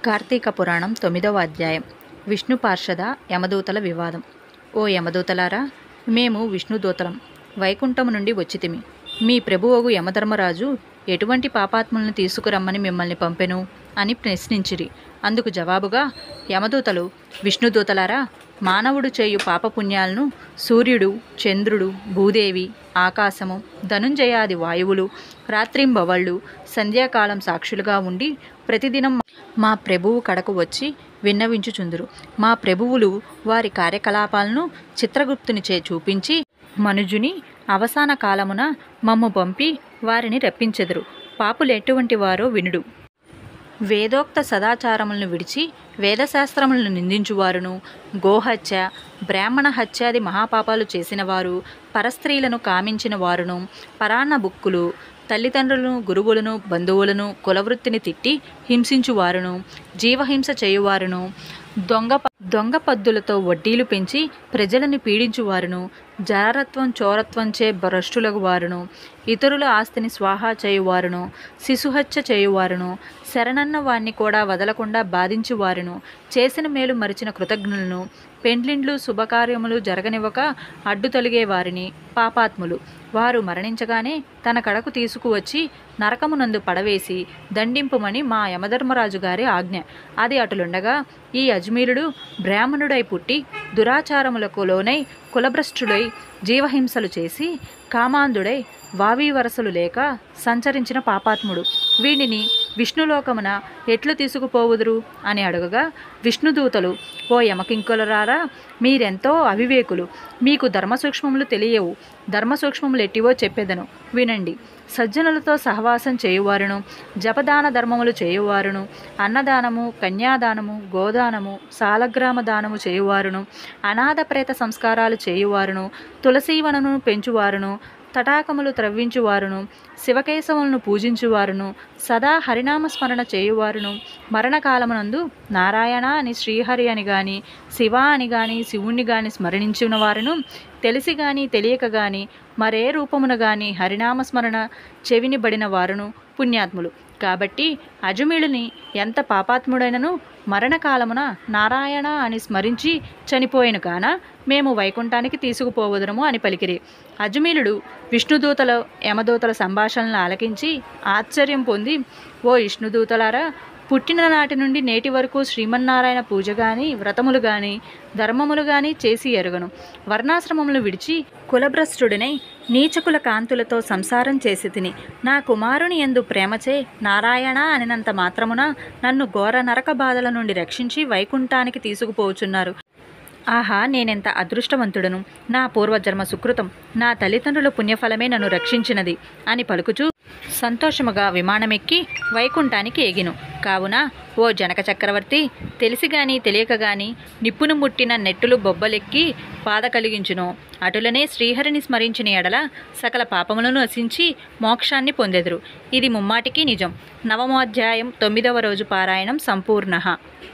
కార్తీక పురాణం తొమ్మిదవ అధ్యాయం విష్ణు పార్షద యమదూతల వివాదం ఓ యమదూతలారా మేము విష్ణుదూతలం వైకుంఠము నుండి వచ్చితిమి మీ ప్రభువగు యమధర్మరాజు ఎటువంటి పాపాత్ములను తీసుకురమ్మని మిమ్మల్ని పంపెను అని ప్రశ్నించిరి అందుకు జవాబుగా యమదూతలు విష్ణుదూతలారా మానవుడు చేయు పాపపుణ్యాలను సూర్యుడు చంద్రుడు భూదేవి ఆకాశము ధనుంజయాది వాయువులు రాత్రింబవళ్ళు సంధ్యాకాలం సాక్షులుగా ఉండి ప్రతిదినం మా ప్రభువు కడకు వచ్చి విన్నవించుచుందురు మా ప్రభువులు వారి కార్యకలాపాలను చిత్రగుప్తునిచే చూపించి మనుజుని అవసాన కాలమున మమ్ము పంపి వారిని రప్పించెదరు పాపులు ఎటువంటి వారో వినుడు వేదోక్త సదాచారములను విడిచి వేదశాస్త్రములను నిందించువారును గోహత్య బ్రాహ్మణ హత్యాది మహాపాపాలు చేసిన వారు పరస్త్రీలను కామించిన వారును పరాన్న బుక్కులు తల్లిదండ్రులను గురువులను బంధువులను కులవృత్తిని తిట్టి హింసించువారును జీవహింస చేయువారును దొంగ ప- దొంగ పద్దులతో వడ్డీలు పెంచి ప్రజలను పీడించువారును జారత్వం చోరత్వంచే భ్రష్టులకు వారును ఇతరుల ఆస్తిని స్వాహా చేయువారును శిశుహత్య చేయువారును శరణన్న వాణ్ణి కూడా వదలకుండా బాధించువారును చేసిన మేలు మరిచిన కృతజ్ఞులను పెండ్లిండ్లు శుభకార్యములు జరగనివ్వక అడ్డు తొలిగే వారిని పాపాత్ములు వారు మరణించగానే తన కడకు తీసుకువచ్చి నరకమునందు పడవేసి దండింపుమని మా యమధర్మరాజు గారి ఆజ్ఞ అది అటులుండగా ఈ అజ్మీరుడు బ్రాహ్మణుడై పుట్టి దురాచారములకు లోనై కులభ్రష్టుడై జీవహింసలు చేసి కామాంధుడై వావి వరసలు లేక సంచరించిన పాపాత్ముడు వీడిని విష్ణులోకమున ఎట్లు తీసుకుపోవుదురు అని అడగగా విష్ణుదూతలు ఓ యమకింకులరారా మీరెంతో అవివేకులు మీకు ధర్మసూక్ష్మములు తెలియవు ధర్మసూక్ష్మములు ఎట్టివో చెప్పేదను వినండి సజ్జనులతో సహవాసం చేయువారును జపదాన ధర్మములు చేయువారును అన్నదానము కన్యాదానము గోదానము సాలగ్రామ దానము చేయువారును అనాథ ప్రేత సంస్కారాలు చేయువారును తులసీవనను పెంచువారును తటాకములు త్రవ్వించువారును శివకేశవులను పూజించువారును సదా హరినామ స్మరణ చేయువారును మరణకాలమునందు నారాయణ అని శ్రీహరి అని గాని శివ అని గాని శివుణ్ణి గాని స్మరణించిన వారును తెలిసి గాని తెలియక గాని మరే రూపమున గాని హరినామ స్మరణ చెవినిబడిన వారును పుణ్యాత్ములు కాబట్టి అజుమిళుని ఎంత పాపాత్ముడైనను మరణకాలమున నారాయణ అని స్మరించి చనిపోయిన కాన మేము వైకుంఠానికి తీసుకుపోవదురము అని పలికిరి అజుమీలుడు విష్ణుదూతల యమదూతల సంభాషణలను ఆలకించి ఆశ్చర్యం పొంది ఓ విష్ణుదూతలారా పుట్టిన నాటి నుండి నేటి వరకు శ్రీమన్నారాయణ పూజ గాని వ్రతములు గాని ధర్మములు గాని చేసి ఎరుగను వర్ణాశ్రమములు విడిచి కులభ్రష్టుడినై నీచకుల కాంతులతో సంసారం చేసి తిని నా కుమారుని ఎందు ప్రేమచే నారాయణ అనినంత మాత్రమున నన్ను ఘోర నరక బాధల నుండి రక్షించి వైకుంఠానికి తీసుకుపోచున్నారు ఆహా నేనెంత అదృష్టవంతుడను నా పూర్వజన్మ సుకృతం నా తల్లిదండ్రుల పుణ్యఫలమే నన్ను రక్షించినది అని పలుకుచూ సంతోషముగా విమానమెక్కి వైకుంఠానికి ఎగిను కావున ఓ జనక చక్రవర్తి తెలిసి గాని తెలియక గాని నిప్పును ముట్టిన నెట్టులు బొబ్బలెక్కి బాధ కలిగించును అటులనే శ్రీహరిని స్మరించిన ఎడల సకల పాపములను నశించి మోక్షాన్ని పొందెదురు ఇది ముమ్మాటికి నిజం నవమోధ్యాయం తొమ్మిదవ రోజు పారాయణం సంపూర్ణ